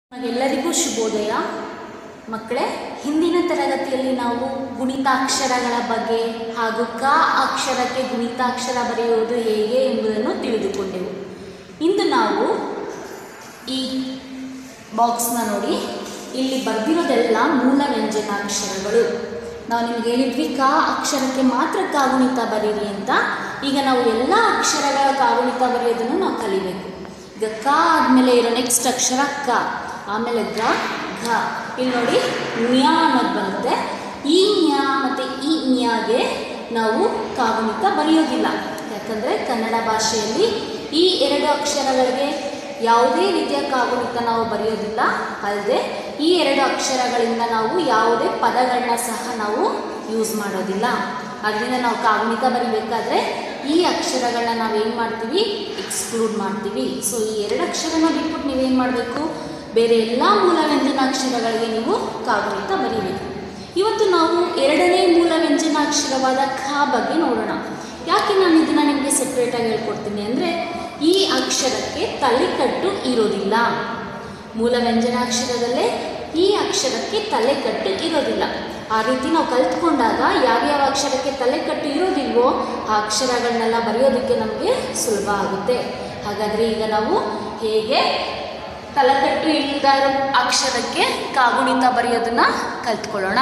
ಎಲ್ಲರಿಗೂ ಶುಭೋದಯ ಮಕ್ಕಳೇ ಹಿಂದಿನ ತರಗತಿಯಲ್ಲಿ ನಾವು ಗುಣಿತಾಕ್ಷರಗಳ ಬಗ್ಗೆ ಹಾಗೂ ಕ ಅಕ್ಷರಕ್ಕೆ ಗುಣಿತಾಕ್ಷರ ಬರೆಯುವುದು ಹೇಗೆ ಎಂಬುದನ್ನು ತಿಳಿದುಕೊಂಡೆವು ಇಂದು ನಾವು ಈ ಬಾಕ್ಸ್ನ ನೋಡಿ ಇಲ್ಲಿ ಬರೆದಿರೋದೆಲ್ಲ ಮೂಲ ವ್ಯಂಜನಾಕ್ಷರಗಳು ನಾವು ನಿಮ್ಗೆ ಹೇಳಿದ್ವಿ ಕ ಅಕ್ಷರಕ್ಕೆ ಮಾತ್ರ ಕಾಗುಣಿತ ಬರೀರಿ ಅಂತ ಈಗ ನಾವು ಎಲ್ಲ ಅಕ್ಷರಗಳ ಕಾಗುಣಿತ ಬರೆಯೋದನ್ನು ನಾವು ಕಲಿಬೇಕು ಈಗ ಕ ಆದಮೇಲೆ ಇರೋ ನೆಕ್ಸ್ಟ್ ಅಕ್ಷರ ಕ ಆಮೇಲೆ ಗ ಘ ಇಲ್ಲಿ ನೋಡಿ ನ್ಯ ಅನ್ನೋದು ಬರುತ್ತೆ ಈ ನ್ಯ ಮತ್ತು ಈ ನ್ಯಾಗೆ ನಾವು ಕಾಗುಣಿತ ಬರೆಯೋದಿಲ್ಲ ಯಾಕಂದರೆ ಕನ್ನಡ ಭಾಷೆಯಲ್ಲಿ ಈ ಎರಡು ಅಕ್ಷರಗಳಿಗೆ ಯಾವುದೇ ರೀತಿಯ ಕಾಗುಣಿತ ನಾವು ಬರೆಯೋದಿಲ್ಲ ಅಲ್ಲದೆ ಈ ಎರಡು ಅಕ್ಷರಗಳಿಂದ ನಾವು ಯಾವುದೇ ಪದಗಳನ್ನ ಸಹ ನಾವು ಯೂಸ್ ಮಾಡೋದಿಲ್ಲ ಅದರಿಂದ ನಾವು ಕಾಗುಣಿತ ಬರಿಬೇಕಾದ್ರೆ ಈ ಅಕ್ಷರಗಳನ್ನ ನಾವೇನು ಮಾಡ್ತೀವಿ ಎಕ್ಸ್ಕ್ಲೂಡ್ ಮಾಡ್ತೀವಿ ಸೊ ಈ ಎರಡು ಅಕ್ಷರನ ಬಿಟ್ಬಿಟ್ಟು ನೀವೇನು ಮಾಡಬೇಕು ಬೇರೆ ಎಲ್ಲ ಮೂಲ ವ್ಯಂಜನಾಕ್ಷರಗಳಿಗೆ ನೀವು ಕಾಗುಣಿತ ಬರೀಬೇಕು ಇವತ್ತು ನಾವು ಎರಡನೇ ಮೂಲ ವ್ಯಂಜನಾಕ್ಷರವಾದ ಖ ಬಗ್ಗೆ ನೋಡೋಣ ಯಾಕೆ ನಾನು ಇದನ್ನು ನಿಮಗೆ ಸೆಪ್ರೇಟಾಗಿ ಹೇಳ್ಕೊಡ್ತೀನಿ ಅಂದರೆ ಈ ಅಕ್ಷರಕ್ಕೆ ತಲೆಕಟ್ಟು ಇರೋದಿಲ್ಲ ಮೂಲ ವ್ಯಂಜನಾಕ್ಷರದಲ್ಲೇ ಈ ಅಕ್ಷರಕ್ಕೆ ತಲೆಕಟ್ಟು ಇರೋದಿಲ್ಲ ಆ ರೀತಿ ನಾವು ಕಲ್ತ್ಕೊಂಡಾಗ ಯಾವ್ಯಾವ ಅಕ್ಷರಕ್ಕೆ ತಲೆಕಟ್ಟು ಇರೋದಿಲ್ವೋ ಆ ಅಕ್ಷರಗಳನ್ನೆಲ್ಲ ಬರೆಯೋದಕ್ಕೆ ನಮಗೆ ಸುಲಭ ಆಗುತ್ತೆ ಹಾಗಾದರೆ ಈಗ ನಾವು ಹೇಗೆ ತಲೆಕಟ್ಟು ಇಲ್ಲದ ಇರೋ ಅಕ್ಷರಕ್ಕೆ ಕಾಗುಣಿತ ಬರೆಯೋದನ್ನ ಕಲ್ತ್ಕೊಳ್ಳೋಣ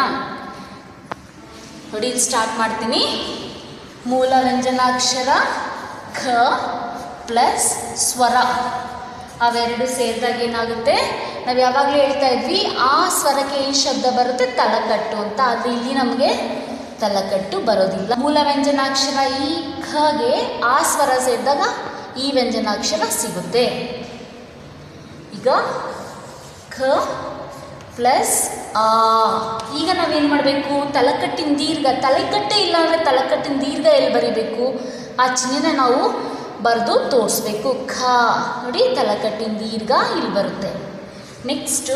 ನೋಡಿ ಸ್ಟಾರ್ಟ್ ಮಾಡ್ತೀನಿ ಮೂಲ ವ್ಯಂಜನಾಕ್ಷರ ಖ ಪ್ಲಸ್ ಸ್ವರ ಅವೆರಡು ಸೇರಿದಾಗ ಏನಾಗುತ್ತೆ ನಾವು ಯಾವಾಗಲೂ ಹೇಳ್ತಾ ಇದ್ವಿ ಆ ಸ್ವರಕ್ಕೆ ಏನು ಶಬ್ದ ಬರುತ್ತೆ ತಲಕಟ್ಟು ಅಂತ ಆದರೆ ಇಲ್ಲಿ ನಮಗೆ ತಲಕಟ್ಟು ಬರೋದಿಲ್ಲ ಮೂಲ ವ್ಯಂಜನಾಕ್ಷರ ಈ ಖಗೆ ಆ ಸ್ವರ ಸೇರಿದಾಗ ಈ ವ್ಯಂಜನಾಕ್ಷರ ಸಿಗುತ್ತೆ ಈಗ ಖ ಪ್ಲಸ್ ಆ ಈಗ ನಾವೇನು ಮಾಡಬೇಕು ತಲಕಟ್ಟಿನ ದೀರ್ಘ ತಲೆಕಟ್ಟೆ ಇಲ್ಲ ಅಂದರೆ ತಲಕಟ್ಟಿನ ದೀರ್ಘ ಎಲ್ಲಿ ಬರೀಬೇಕು ಆ ಚಿಹ್ನೆನ ನಾವು ಬರೆದು ತೋರಿಸ್ಬೇಕು ಖ ನೋಡಿ ತಲಕಟ್ಟಿನ ದೀರ್ಘ ಇಲ್ಲಿ ಬರುತ್ತೆ ನೆಕ್ಸ್ಟು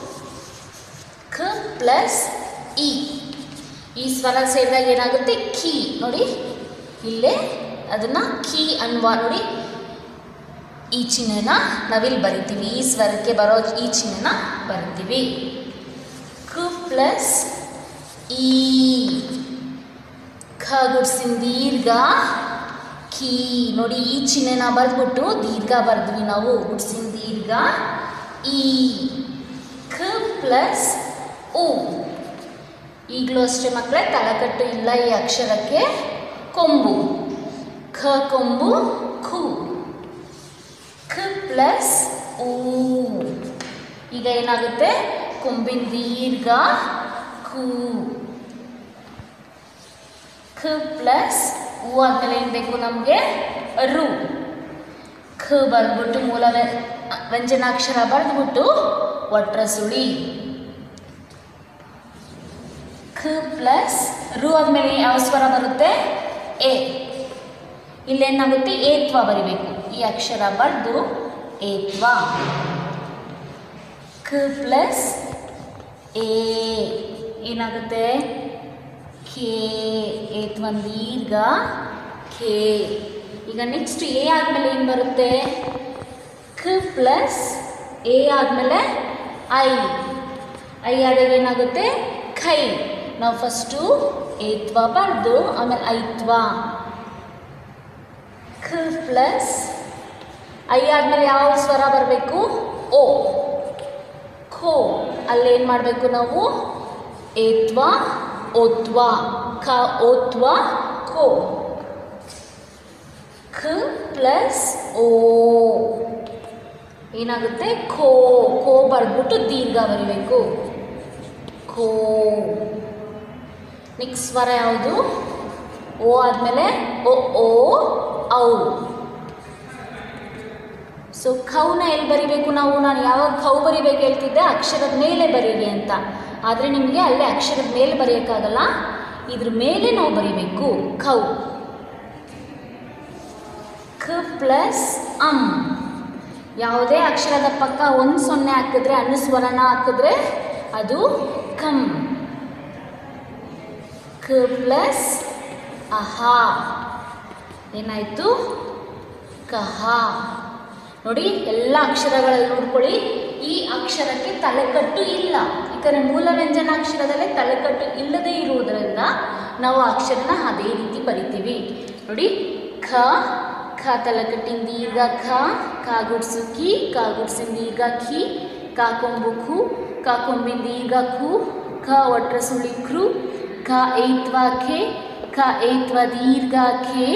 ಖ ಪ್ಲಸ್ ಇ ಈ ಸ್ವರ ಸೇರಿದಾಗ ಏನಾಗುತ್ತೆ ಖಿ ನೋಡಿ ಇಲ್ಲೇ ಅದನ್ನು ಖಿ ಅನ್ವಾ ನೋಡಿ ಈ ಚಿಹ್ನೆನ ನಾವಿಲ್ಲಿ ಬರಿತೀವಿ ಈ ಸ್ವರಕ್ಕೆ ಬರೋ ಈ ಚಿಹ್ನೆನ ಬರಿತೀವಿ ಕು ಪ್ಲಸ್ ಈ ಖ ಗುಡ್ಸಿನ ದೀರ್ಘ ಖಿ ನೋಡಿ ಈ ಚಿಹ್ನೆನ ಬರೆದ್ಬಿಟ್ಟು ದೀರ್ಘ ಬರೆದ್ವಿ ನಾವು ಗುಡ್ಸಿನ ದೀರ್ಘ ಈ ಖ ಪ್ಲಸ್ ಉ ಈಗಲೂ ಅಷ್ಟೇ ಮಕ್ಕಳೇ ತಲಕಟ್ಟು ಇಲ್ಲ ಈ ಅಕ್ಷರಕ್ಕೆ ಕೊಂಬು ಖ ಕೊಂಬು ಖು ಖ ಪ್ಲಸ್ ಊ ಈಗ ಏನಾಗುತ್ತೆ ಕೊಂಬಿನ ದೀರ್ಘ ಖೂ ಖ ಪ್ಲಸ್ ಊ ಆದಮೇಲೆ ಏನು ಬೇಕು ನಮಗೆ ರು ಖ ಬರೆದ್ಬಿಟ್ಟು ಮೂಲ ವ್ಯ- ವ್ಯಂಜನಾಕ್ಷರ ಬರೆದ್ಬಿಟ್ಟು ಒಟ್ರ ಸುಳಿ ಖ ಪ್ಲಸ್ ರು ಆದಮೇಲೆ ಯಾವ ಸ್ವರ ಬರುತ್ತೆ ಎ ಇಲ್ಲೇನಾಗುತ್ತೆ ಏತ್ವ ಬರಿಬೇಕು ಈ ಅಕ್ಷರ ಬರೆದು ಏತ್ವ ಖ ಪ್ಲಸ್ ಎ ಏನಾಗುತ್ತೆ ಖೇ ಏತ್ವ ದೀರ್ಘ ಖೇ ಈಗ ನೆಕ್ಸ್ಟ್ ಎ ಆದಮೇಲೆ ಏನು ಬರುತ್ತೆ ಖ ಪ್ಲಸ್ ಎ ಆದಮೇಲೆ ಐ ಐ ಆದಾಗ ಏನಾಗುತ್ತೆ ಖೈ ನಾವು ಫಸ್ಟು ಏತ್ವ ಬರೆದು ಆಮೇಲೆ ಐತ್ವ ಖ ಪ್ಲಸ್ ಐ ಆದಮೇಲೆ ಯಾವ ಸ್ವರ ಬರಬೇಕು ಓ ಖೋ ಅಲ್ಲೇನು ಮಾಡಬೇಕು ನಾವು ಏತ್ವ ಓತ್ವ ಖ ಓತ್ವ ಖೋ ಖ ಪ್ಲಸ್ ಓ ಏನಾಗುತ್ತೆ ಖೋ ಖೋ ಬರೆದ್ಬಿಟ್ಟು ದೀರ್ಘ ಬರಿಬೇಕು ಖೋ ನೆಕ್ಸ್ಟ್ ಸ್ವರ ಯಾವುದು ಓ ಆದಮೇಲೆ ಓ ಓ ಔ ಸೊ ಖೌನ ಎಲ್ಲಿ ಬರಿಬೇಕು ನಾವು ನಾನು ಯಾವಾಗ ಖೌ ಬರಿಬೇಕು ಹೇಳ್ತಿದ್ದೆ ಅಕ್ಷರದ ಮೇಲೆ ಬರೀರಿ ಅಂತ ಆದರೆ ನಿಮಗೆ ಅಲ್ಲೇ ಅಕ್ಷರದ ಮೇಲೆ ಬರೆಯೋಕ್ಕಾಗಲ್ಲ ಇದ್ರ ಮೇಲೆ ನಾವು ಬರಿಬೇಕು ಖೌ ಖ ಪ್ಲಸ್ ಅಂ ಯಾವುದೇ ಅಕ್ಷರದ ಪಕ್ಕ ಒಂದು ಸೊನ್ನೆ ಹಾಕಿದ್ರೆ ಅನುಸ್ವರನ ಹಾಕಿದ್ರೆ ಅದು ಕಂ ಖ ಪ್ಲಸ್ ಅಹಾ ಏನಾಯಿತು ಕಹ ನೋಡಿ ಎಲ್ಲ ಅಕ್ಷರಗಳಲ್ಲಿ ನೋಡ್ಕೊಳ್ಳಿ ಈ ಅಕ್ಷರಕ್ಕೆ ತಲೆಕಟ್ಟು ಇಲ್ಲ ಯಾಕಂದರೆ ಮೂಲ ವ್ಯಂಜನಾಕ್ಷರದಲ್ಲೇ ತಲೆಕಟ್ಟು ಇಲ್ಲದೇ ಇರುವುದರಿಂದ ನಾವು ಆ ಅಕ್ಷರನ ಅದೇ ರೀತಿ ಬರಿತೀವಿ ನೋಡಿ ಖ ಖ ತಲೆಕಟ್ಟಿನ ದೀರ್ಘ ಖ ಕ ಗುಡ್ಸು ಕಿ ಕ ಗುಡ್ಸಿನ ದೀರ್ಘ ಖಿ ಕ ಕೊಂಬು ಖು ಕ ಕೊಂಬಿನ ದೀರ್ಘ ಖು ಖ ಒಟ್ರ ಸುಳಿ ಕ್ರು ಖ ಏತ್ವ ಖೆ ಖ ಏತ್ವ ದೀರ್ಘ ಖೆ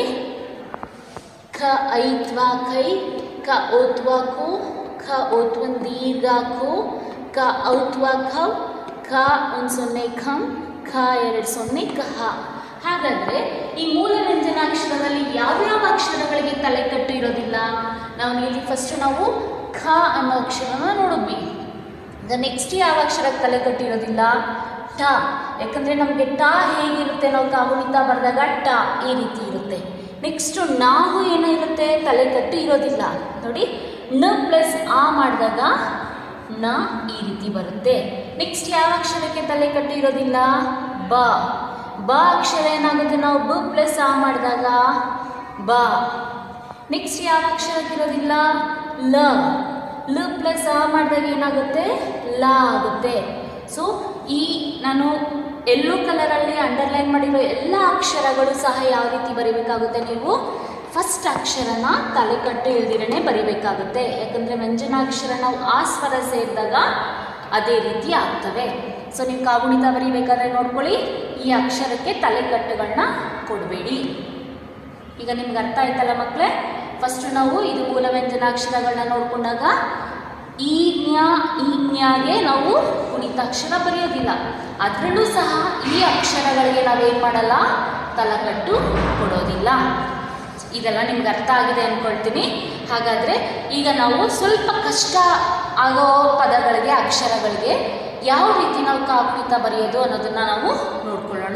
ಖ ಐತ್ವ ಖೈ ಕ ಓತ್ವ ಖೋ ಖ ಓತ್ವನ್ ದೀರ್ಘ ಖೋ ಕ ಔತ್ವ ಖೌ ಖ ಒಂದು ಸೊನ್ನೆ ಖಂ ಖ ಎರಡು ಸೊನ್ನೆ ಕಹ ಹಾಗಾದರೆ ಈ ಮೂಲ ವ್ಯಂಜನಾಕ್ಷರದಲ್ಲಿ ಯಾವ್ಯಾವ ಅಕ್ಷರಗಳಿಗೆ ತಲೆಕಟ್ಟು ಇರೋದಿಲ್ಲ ನಾವು ಇಲ್ಲಿ ಫಸ್ಟ್ ನಾವು ಖ ಅನ್ನೋ ಅಕ್ಷರನ ನೋಡಿದ್ವಿ ಈಗ ನೆಕ್ಸ್ಟ್ ಯಾವ ಅಕ್ಷರಕ್ಕೆ ತಲೆಕಟ್ಟು ಇರೋದಿಲ್ಲ ಟ ಯಾಕಂದರೆ ನಮಗೆ ಟ ಹೇಗಿರುತ್ತೆ ನಾವು ಕಾಗುಣಿತ ಬರೆದಾಗ ಟ ಈ ರೀತಿ ಇರುತ್ತೆ ನೆಕ್ಸ್ಟು ನಾವು ಏನೋ ಇರುತ್ತೆ ತಲೆಕಟ್ಟು ಇರೋದಿಲ್ಲ ನೋಡಿ ನ ಪ್ಲಸ್ ಆ ಮಾಡಿದಾಗ ನ ಈ ರೀತಿ ಬರುತ್ತೆ ನೆಕ್ಸ್ಟ್ ಯಾವ ಅಕ್ಷರಕ್ಕೆ ತಲೆಕಟ್ಟು ಇರೋದಿಲ್ಲ ಬ ಬ ಅಕ್ಷರ ಏನಾಗುತ್ತೆ ನಾವು ಬ ಪ್ಲಸ್ ಆ ಮಾಡಿದಾಗ ಬ ನೆಕ್ಸ್ಟ್ ಯಾವ ಅಕ್ಷರಕ್ಕೆ ಇರೋದಿಲ್ಲ ಲ ಲ ಪ್ಲಸ್ ಆ ಮಾಡಿದಾಗ ಏನಾಗುತ್ತೆ ಲ ಆಗುತ್ತೆ ಸೊ ಈ ನಾನು ಎಲ್ಲೋ ಕಲರಲ್ಲಿ ಅಂಡರ್ಲೈನ್ ಮಾಡಿರೋ ಎಲ್ಲ ಅಕ್ಷರಗಳು ಸಹ ಯಾವ ರೀತಿ ಬರೀಬೇಕಾಗುತ್ತೆ ನೀವು ಫಸ್ಟ್ ಅಕ್ಷರನ ತಲೆಕಟ್ಟು ಇಲ್ದಿರನೇ ಬರಿಬೇಕಾಗುತ್ತೆ ಯಾಕಂದರೆ ವ್ಯಂಜನಾಕ್ಷರ ನಾವು ಆ ಸ್ವರ ಸೇರಿದಾಗ ಅದೇ ರೀತಿ ಆಗ್ತವೆ ಸೊ ನೀವು ಕಾಗುಣಿತ ಬರೀಬೇಕಾದ್ರೆ ನೋಡ್ಕೊಳ್ಳಿ ಈ ಅಕ್ಷರಕ್ಕೆ ತಲೆಕಟ್ಟುಗಳನ್ನ ಕೊಡಬೇಡಿ ಈಗ ನಿಮ್ಗೆ ಅರ್ಥ ಆಯ್ತಲ್ಲ ಮಕ್ಕಳೇ ಫಸ್ಟ್ ನಾವು ಇದು ಮೂಲ ವ್ಯಂಜನಾಕ್ಷರಗಳನ್ನ ನೋಡ್ಕೊಂಡಾಗ ಈ ಜ್ಞ ಈ ಜ್ಞಾಗೆ ನಾವು ಗುಣಿತಾಕ್ಷರ ಬರೆಯೋದಿಲ್ಲ ಅದರಲ್ಲೂ ಸಹ ಈ ಅಕ್ಷರಗಳಿಗೆ ನಾವೇನು ಮಾಡಲ್ಲ ತಲಕಟ್ಟು ಕೊಡೋದಿಲ್ಲ ಇದೆಲ್ಲ ನಿಮ್ಗೆ ಅರ್ಥ ಆಗಿದೆ ಅಂದ್ಕೊಳ್ತೀನಿ ಹಾಗಾದರೆ ಈಗ ನಾವು ಸ್ವಲ್ಪ ಕಷ್ಟ ಆಗೋ ಪದಗಳಿಗೆ ಅಕ್ಷರಗಳಿಗೆ ಯಾವ ರೀತಿ ನಾವು ಕಾಗುಣಿತ ಬರೆಯೋದು ಅನ್ನೋದನ್ನು ನಾವು ನೋಡ್ಕೊಳ್ಳೋಣ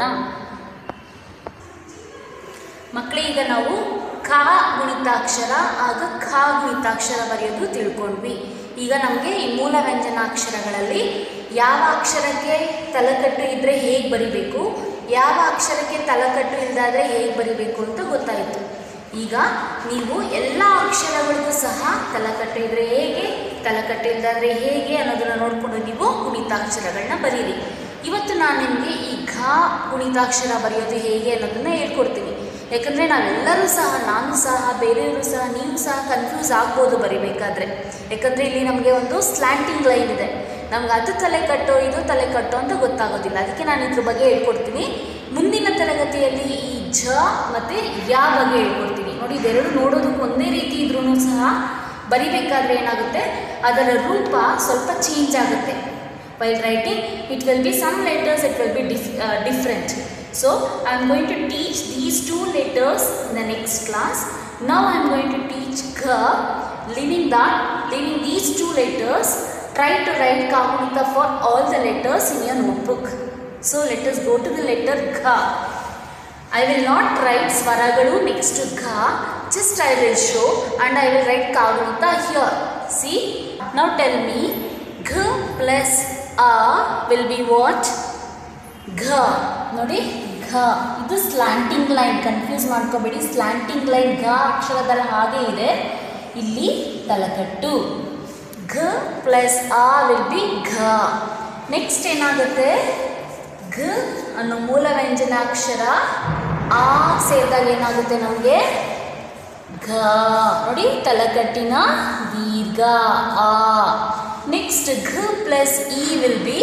ಮಕ್ಕಳೇ ಈಗ ನಾವು ಕ ಗುಣಿತಾಕ್ಷರ ಆಗ ಖ ಗುಣಿತಾಕ್ಷರ ಬರೆಯೋದು ತಿಳ್ಕೊಂಡ್ವಿ ಈಗ ನಮಗೆ ಈ ಮೂಲ ವ್ಯಂಜನಾಕ್ಷರಗಳಲ್ಲಿ ಯಾವ ಅಕ್ಷರಕ್ಕೆ ತಲಕಟ್ಟು ಇದ್ದರೆ ಹೇಗೆ ಬರಿಬೇಕು ಯಾವ ಅಕ್ಷರಕ್ಕೆ ತಲಕಟ್ಟು ಇಲ್ಲದಾದರೆ ಹೇಗೆ ಬರಿಬೇಕು ಅಂತ ಗೊತ್ತಾಯಿತು ಈಗ ನೀವು ಎಲ್ಲ ಅಕ್ಷರಗಳಿಗೂ ಸಹ ತಲಕಟ್ಟು ಇದ್ದರೆ ಹೇಗೆ ತಲಕಟ್ಟು ಇಲ್ಲದಾದರೆ ಹೇಗೆ ಅನ್ನೋದನ್ನು ನೋಡಿಕೊಂಡು ನೀವು ಗುಣಿತಾಕ್ಷರಗಳನ್ನ ಬರೀರಿ ಇವತ್ತು ನಾನು ನಿಮಗೆ ಈ ಘ ಗುಣಿತಾಕ್ಷರ ಬರೆಯೋದು ಹೇಗೆ ಅನ್ನೋದನ್ನು ಹೇಳ್ಕೊಡ್ತೀನಿ ಯಾಕಂದರೆ ನಾವೆಲ್ಲರೂ ಸಹ ನಾನು ಸಹ ಬೇರೆಯವರು ಸಹ ನೀವು ಸಹ ಕನ್ಫ್ಯೂಸ್ ಆಗ್ಬೋದು ಬರಿಬೇಕಾದ್ರೆ ಯಾಕಂದರೆ ಇಲ್ಲಿ ನಮಗೆ ಒಂದು ಸ್ಲ್ಯಾಂಟಿಂಗ್ ಲೈನ್ ಇದೆ ನಮ್ಗೆ ಅದು ತಲೆ ಕಟ್ಟೋ ಇದು ತಲೆ ಕಟ್ಟೋ ಅಂತ ಗೊತ್ತಾಗೋದಿಲ್ಲ ಅದಕ್ಕೆ ನಾನು ಇದ್ರ ಬಗ್ಗೆ ಹೇಳ್ಕೊಡ್ತೀನಿ ಮುಂದಿನ ತರಗತಿಯಲ್ಲಿ ಈ ಝ ಮತ್ತು ಯಾ ಬಗ್ಗೆ ಹೇಳ್ಕೊಡ್ತೀನಿ ನೋಡಿ ಇದೆರಡು ನೋಡೋದಕ್ಕೆ ಒಂದೇ ರೀತಿ ಇದ್ರೂ ಸಹ ಬರಿಬೇಕಾದ್ರೆ ಏನಾಗುತ್ತೆ ಅದರ ರೂಪ ಸ್ವಲ್ಪ ಚೇಂಜ್ ಆಗುತ್ತೆ while writing it will be some letters it will be dif- uh, different so i am going to teach these two letters in the next class now i am going to teach ga leaving that leaving these two letters try to write kagunita for all the letters in your notebook so let us go to the letter ga I will not write svaragalu next to ga, just I will show and I will write kagunita here. See? Now tell me, g plus a will be what? ಘ ನೋಡಿ ಘ ಇದು slanting line confuse ಮಾಡ್ಕೋಬೇಡಿ slanting line ಘ ಅಕ್ಷರದಲ್ಲಿ ಹಾಗೆ ಇದೆ ಇಲ್ಲಿ ತಲಕಟ್ಟು ಘ ಪ್ಲಸ್ ಆ ವಿಲ್ ಬಿ ಘ ನೆಕ್ಸ್ಟ್ ಏನಾಗುತ್ತೆ ಘ ಅನ್ನೋ ಮೂಲ ವ್ಯಂಜನಾಕ್ಷರ ಆ ಸೇರಿದಾಗ ಏನಾಗುತ್ತೆ ನಮಗೆ ಘ ನೋಡಿ ತಲಕಟ್ಟಿನ ದೀರ್ಘ ಆ ನೆಕ್ಸ್ಟ್ ಘ ಪ್ಲಸ್ ಇ ವಿಲ್ ಬಿ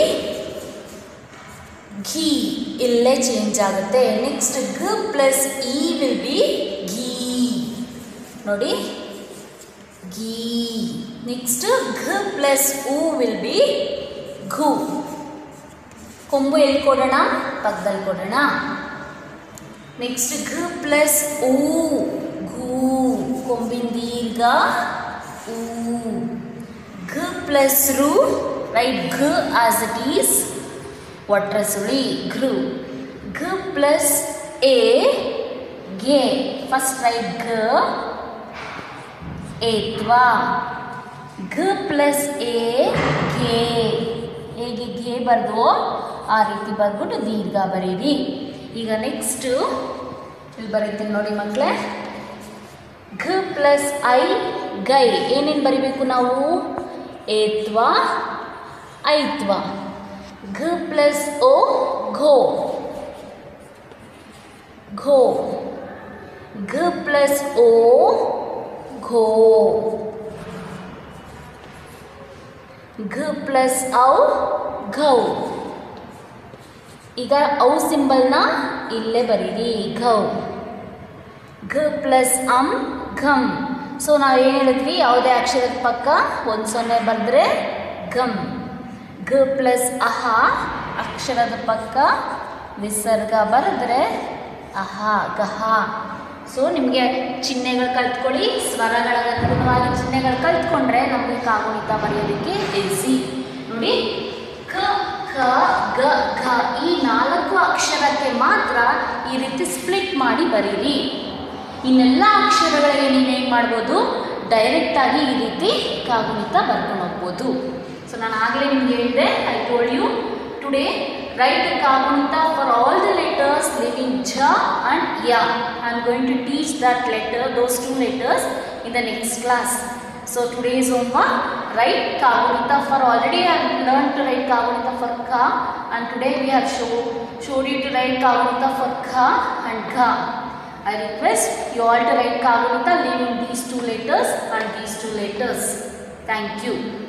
ಘೀ ಇಲ್ಲೇ ಚೇಂಜ್ ಆಗುತ್ತೆ ನೆಕ್ಸ್ಟ್ ಗ ಪ್ಲಸ್ ಇ ವಿಲ್ ಬಿ ಘೀ ನೋಡಿ ಘೀ ನೆಕ್ಸ್ಟ್ ಘ ಪ್ಲಸ್ ಉ ವಿಲ್ ಬಿ ಘು ಕೊಂಬು ಎಲ್ಲಿ ಕೊಡೋಣ ಪಕ್ಕದಲ್ಲಿ ಕೊಡೋಣ ನೆಕ್ಸ್ಟ್ ಘ ಪ್ಲಸ್ ಊ ಘೂ ಕೊಂಬಿನ ದೀರ್ಘ ಊ ಘ ಪ್ಲಸ್ ರು ರೈಟ್ ಘ ಆಸ್ ಇಟ್ ಈಸ್ ಒಟ್ರ ಸುಳಿ ಘೃ ಘ ಪ್ಲಸ್ ಎ ಗೆ ಫಸ್ಟ್ ರೈಟ್ ಘ ಏತ್ವಾ ಘ ಪ್ಲಸ್ ಎ ಘೇ ಹೇಗೆ ಘೇ ಬರ್ದು ಆ ರೀತಿ ಬರ್ಬಿಟ್ಟು ದೀರ್ಘ ಬರೀರಿ ಈಗ ನೆಕ್ಸ್ಟು ಇಲ್ಲಿ ಬರೀತೀನಿ ನೋಡಿ ಮಕ್ಕಳೇ ಘ ಪ್ಲಸ್ ಐ ಗೈ ಏನೇನು ಬರಿಬೇಕು ನಾವು ಏತ್ವ ಐತ್ವ ಘ ಪ್ಲಸ್ ಓ ಘೋ ಘೋ ಘ ಪ್ಲಸ್ ಓ ಘೋ ಘ ಪ್ಲಸ್ ಔ ಘೌ ಈಗ ಔ ಸಿಂಬಲ್ನ ಇಲ್ಲೇ ಬರೀರಿ ಘೌ ಘ ಪ್ಲಸ್ ಅಂ ಘಮ್ ಸೊ ನಾವು ಏನು ಹೇಳಿದ್ವಿ ಯಾವುದೇ ಅಕ್ಷರದ ಪಕ್ಕ ಒಂದು ಸೊನ್ನೆ ಬರೆದ್ರೆ ಘಮ್ ಘ ಪ್ಲಸ್ ಅಹ ಅಕ್ಷರದ ಪಕ್ಕ ವಿಸರ್ಗ ಬರೆದ್ರೆ ಅಹ ಗಹ ಸೊ ನಿಮಗೆ ಚಿಹ್ನೆಗಳು ಕಲ್ತ್ಕೊಳ್ಳಿ ಸ್ವರಗಳ ಅನುಗುಣವಾಗಿ ಚಿಹ್ನೆಗಳು ಕಲ್ತ್ಕೊಂಡ್ರೆ ನಮಗೆ ಕಾಗುಣಿತ ಬರೆಯೋದಕ್ಕೆ ಈಸಿ ನೋಡಿ ಕ ಖ ಗ ಘ ಈ ನಾಲ್ಕು ಅಕ್ಷರಕ್ಕೆ ಮಾತ್ರ ಈ ರೀತಿ ಸ್ಪ್ಲಿಟ್ ಮಾಡಿ ಬರೀರಿ ಇನ್ನೆಲ್ಲ ಅಕ್ಷರಗಳಿಗೆ ನೀವೇನು ಮಾಡ್ಬೋದು ಡೈರೆಕ್ಟಾಗಿ ಈ ರೀತಿ ಕಾಗುಣಿತ ಬರ್ಕೊಂಡು ಹೋಗ್ಬೋದು ಸೊ ನಾನು ಆಗಲೇ ನಿಮ್ಗೆ ಹೇಳಿದೆ I told you today right ಕಾಗುಣಿತ for all the letters leaving ಝ ಅಂಡ್ ಯ I am going to teach that letter those two letters in the next class so today's homework write kagunita for already I have learned to write kagunita for ka and today we have show, showed you to write kagunita for kha and gha. I request you all to write kagunita leaving these two letters and these two letters. Thank you.